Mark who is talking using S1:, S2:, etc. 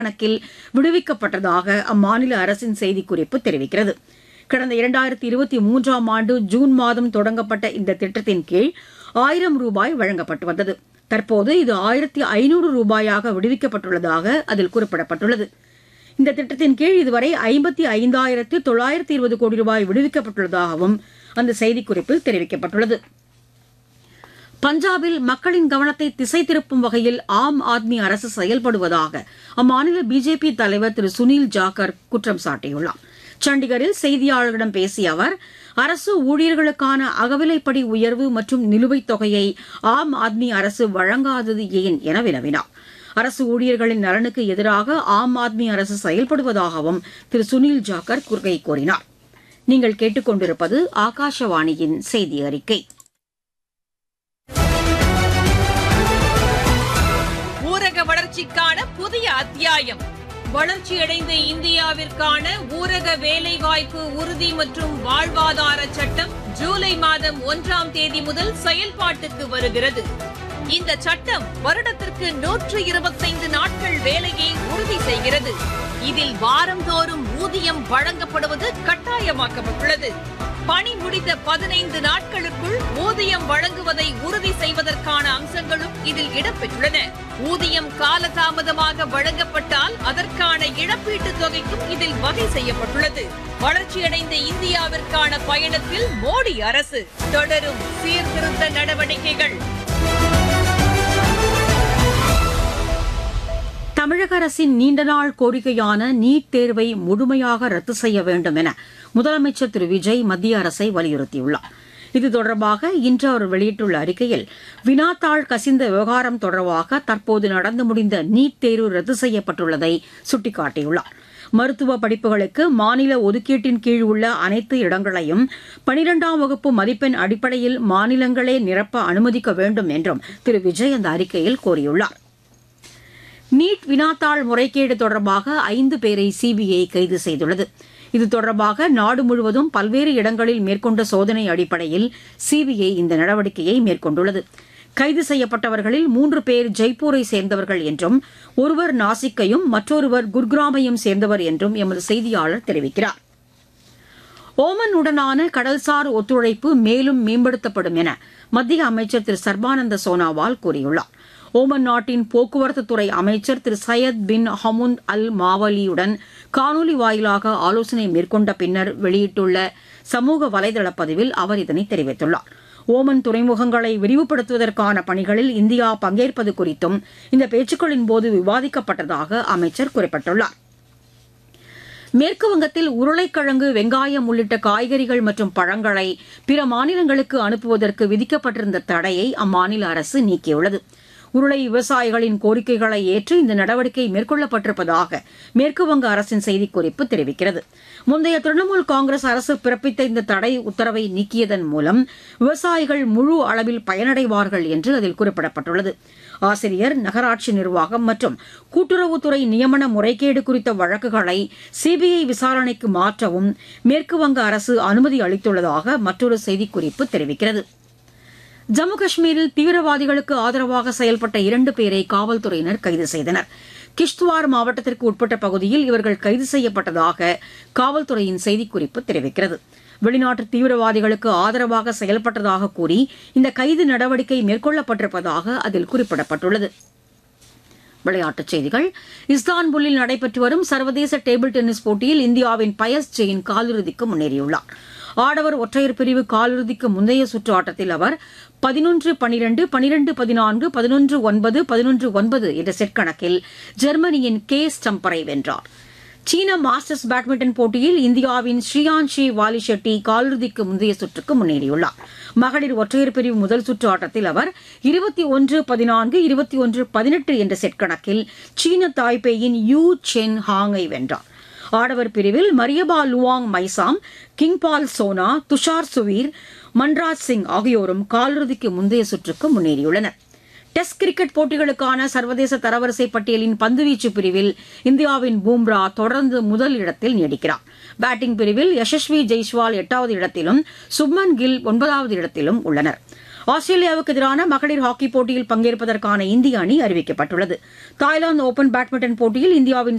S1: கணக்கில் விடுவிக்கப்பட்டதாக அம்மாநில அரசின் செய்திக்குறிப்பு தெரிவிக்கிறது கடந்த இரண்டாயிரத்தி இருபத்தி மூன்றாம் ஆண்டு ஜூன் மாதம் தொடங்கப்பட்ட இந்த திட்டத்தின் கீழ் ஆயிரம் ரூபாய் வழங்கப்பட்டு வந்தது தற்போது இது ஆயிரத்தி ஐநூறு ரூபாயாக விடுவிக்கப்பட்டுள்ளதாக அதில் குறிப்பிடப்பட்டுள்ளது இந்த திட்டத்தின் கீழ் இதுவரை ஐம்பத்தி ஐந்தாயிரத்து தொள்ளாயிரத்தி இருபது கோடி ரூபாய் விடுவிக்கப்பட்டுள்ளதாகவும் அந்த செய்திக்குறிப்பில் தெரிவிக்கப்பட்டுள்ளது பஞ்சாபில் மக்களின் கவனத்தை திசை திருப்பும் வகையில் ஆம் ஆத்மி அரசு செயல்படுவதாக அம்மாநில பிஜேபி தலைவர் திரு சுனில் ஜாக்கர் குற்றம் சாட்டியுள்ளார் சண்டிகரில் செய்தியாளர்களிடம் பேசிய அவர் அரசு ஊழியர்களுக்கான அகவிலைப்படி உயர்வு மற்றும் நிலுவைத் தொகையை ஆம் ஆத்மி அரசு வழங்காதது ஏன் என வினவினார் அரசு ஊழியர்களின் நலனுக்கு எதிராக ஆம் ஆத்மி அரசு செயல்படுவதாகவும் திரு சுனில் ஜாக்கர் குறை கூறினார் நீங்கள் கேட்டுக்கொண்டிருப்பது ஆகாஷவாணியின் செய்தி அறிக்கை
S2: ஊரக வளர்ச்சிக்கான புதிய அத்தியாயம் வளர்ச்சியடைந்த இந்தியாவிற்கான ஊரக வேலைவாய்ப்பு உறுதி மற்றும் வாழ்வாதார சட்டம் ஜூலை மாதம் ஒன்றாம் தேதி முதல் செயல்பாட்டுக்கு வருகிறது இந்த சட்டம் வருடத்திற்கு நூற்று இருபத்தைந்து நாட்கள் வேலையை உறுதி செய்கிறது இதில் வாரந்தோறும் ஊதியம் வழங்கப்படுவது கட்டாயமாக்கப்பட்டுள்ளது பணி முடிந்த பதினைந்து நாட்களுக்குள் ஊதியம் வழங்குவதை உறுதி செய்வதற்கான அம்சங்களும் இதில் இடம்பெற்றுள்ளன ஊதியம் காலதாமதமாக வழங்கப்பட்டால் அதற்கான இழப்பீட்டுத் தொகைக்கும் இதில் வகை செய்யப்பட்டுள்ளது வளர்ச்சியடைந்த இந்தியாவிற்கான பயணத்தில் மோடி அரசு தொடரும் சீர்திருத்த நடவடிக்கைகள்
S1: தமிழக அரசின் நீண்டநாள் கோரிக்கையான நீட் தேர்வை முழுமையாக ரத்து செய்ய வேண்டும் என முதலமைச்சர் திரு விஜய் மத்திய அரசை வலியுறுத்தியுள்ளார் இது தொடர்பாக இன்று அவர் வெளியிட்டுள்ள அறிக்கையில் வினாத்தாள் கசிந்த விவகாரம் தொடர்பாக தற்போது நடந்து முடிந்த நீட் தேர்வு ரத்து செய்யப்பட்டுள்ளதை சுட்டிக்காட்டியுள்ளார் மருத்துவ படிப்புகளுக்கு மாநில ஒதுக்கீட்டின் கீழ் உள்ள அனைத்து இடங்களையும் பனிரெண்டாம் வகுப்பு மதிப்பெண் அடிப்படையில் மாநிலங்களே நிரப்ப அனுமதிக்க வேண்டும் என்றும் திரு விஜய் அந்த அறிக்கையில் கோரியுள்ளார் நீட் வினாத்தாள் முறைகேடு தொடர்பாக ஐந்து பேரை சிபிஐ கைது செய்துள்ளது இது தொடர்பாக நாடு முழுவதும் பல்வேறு இடங்களில் மேற்கொண்ட சோதனை அடிப்படையில் சிபிஐ இந்த நடவடிக்கையை மேற்கொண்டுள்ளது கைது செய்யப்பட்டவர்களில் மூன்று பேர் ஜெய்ப்பூரை சேர்ந்தவர்கள் என்றும் ஒருவர் நாசிக்கையும் மற்றொருவர் குர்கிராமையும் சேர்ந்தவர் என்றும் எமது செய்தியாளர் தெரிவிக்கிறார் ஓமனுடனான கடல்சார் ஒத்துழைப்பு மேலும் மேம்படுத்தப்படும் என மத்திய அமைச்சர் திரு சர்பானந்த சோனாவால் கூறியுள்ளார் ஓமன் நாட்டின் போக்குவரத்து துறை அமைச்சர் திரு சையத் பின் ஹமுந்த் அல் மாவலியுடன் காணொலி வாயிலாக ஆலோசனை மேற்கொண்ட பின்னர் வெளியிட்டுள்ள சமூக வலைதள பதிவில் அவர் இதனை தெரிவித்துள்ளார் ஓமன் துறைமுகங்களை விரிவுபடுத்துவதற்கான பணிகளில் இந்தியா பங்கேற்பது குறித்தும் இந்த பேச்சுக்களின் போது விவாதிக்கப்பட்டதாக அமைச்சர் குறிப்பிட்டுள்ளார் மேற்கு வங்கத்தில் உருளைக்கிழங்கு வெங்காயம் உள்ளிட்ட காய்கறிகள் மற்றும் பழங்களை பிற மாநிலங்களுக்கு அனுப்புவதற்கு விதிக்கப்பட்டிருந்த தடையை அம்மாநில அரசு நீக்கியுள்ளது உருளை விவசாயிகளின் கோரிக்கைகளை ஏற்று இந்த நடவடிக்கை மேற்கொள்ளப்பட்டிருப்பதாக மேற்குவங்க அரசின் செய்திக்குறிப்பு தெரிவிக்கிறது முந்தைய திரிணாமுல் காங்கிரஸ் அரசு பிறப்பித்த இந்த தடை உத்தரவை நீக்கியதன் மூலம் விவசாயிகள் முழு அளவில் பயனடைவார்கள் என்று அதில் குறிப்பிடப்பட்டுள்ளது ஆசிரியர் நகராட்சி நிர்வாகம் மற்றும் கூட்டுறவுத்துறை நியமன முறைகேடு குறித்த வழக்குகளை சிபிஐ விசாரணைக்கு மாற்றவும் மேற்குவங்க அரசு அனுமதி அளித்துள்ளதாக மற்றொரு செய்திக்குறிப்பு தெரிவிக்கிறது ஜம்மு காஷ்மீரில் தீவிரவாதிகளுக்கு ஆதரவாக செயல்பட்ட இரண்டு பேரை காவல்துறையினர் கைது செய்தனர் கிஷ்துவார் மாவட்டத்திற்கு உட்பட்ட பகுதியில் இவர்கள் கைது செய்யப்பட்டதாக காவல்துறையின் செய்திக்குறிப்பு தெரிவிக்கிறது வெளிநாட்டு தீவிரவாதிகளுக்கு ஆதரவாக செயல்பட்டதாக கூறி இந்த கைது நடவடிக்கை மேற்கொள்ளப்பட்டிருப்பதாக அதில் குறிப்பிடப்பட்டுள்ளது விளையாட்டுச் செய்திகள் இஸ்தான்புல்லில் நடைபெற்று வரும் சர்வதேச டேபிள் டென்னிஸ் போட்டியில் இந்தியாவின் பயஸ் ஜெயின் காலிறுதிக்கு முன்னேறியுள்ளார் ஆடவர் ஒற்றையர் பிரிவு காலிறுதிக்கு முந்தைய சுற்று ஆட்டத்தில் அவர் பதினொன்று பனிரெண்டு பனிரெண்டு பதினான்கு பதினொன்று ஒன்பது பதினொன்று ஒன்பது என்ற செட் கணக்கில் ஜெர்மனியின் கே ஸ்டம்பரை வென்றார் சீன மாஸ்டர்ஸ் பேட்மிண்டன் போட்டியில் இந்தியாவின் ஸ்ரீயான்ஷி வாலி ஷெட்டி காலிறுதிக்கு முந்தைய சுற்றுக்கு முன்னேறியுள்ளார் மகளிர் ஒற்றையர் பிரிவு முதல் சுற்று ஆட்டத்தில் அவர் இருபத்தி ஒன்று பதினான்கு இருபத்தி ஒன்று பதினெட்டு என்ற செட் கணக்கில் சீன தாய்பேயின் யூ சென் ஹாங்கை வென்றார் ஆடவர் பிரிவில் மரியபா லுவாங் மைசாம் கிங்பால் சோனா துஷார் சுவீர் மன்ராஜ் சிங் ஆகியோரும் காலிறுதிக்கு முந்தைய சுற்றுக்கு முன்னேறியுள்ளனர் டெஸ்ட் கிரிக்கெட் போட்டிகளுக்கான சர்வதேச தரவரிசை பட்டியலின் பந்துவீச்சு பிரிவில் இந்தியாவின் பூம்ரா தொடர்ந்து முதல் இடத்தில் நீடிக்கிறார் பேட்டிங் பிரிவில் யசஸ்வி ஜெய்ஸ்வால் எட்டாவது இடத்திலும் சுப்மன் கில் ஒன்பதாவது இடத்திலும் உள்ளனர் ஆஸ்திரேலியாவுக்கு எதிரான மகளிர் ஹாக்கி போட்டியில் பங்கேற்பதற்கான இந்திய அணி அறிவிக்கப்பட்டுள்ளது தாய்லாந்து ஓபன் பேட்மிண்டன் போட்டியில் இந்தியாவின்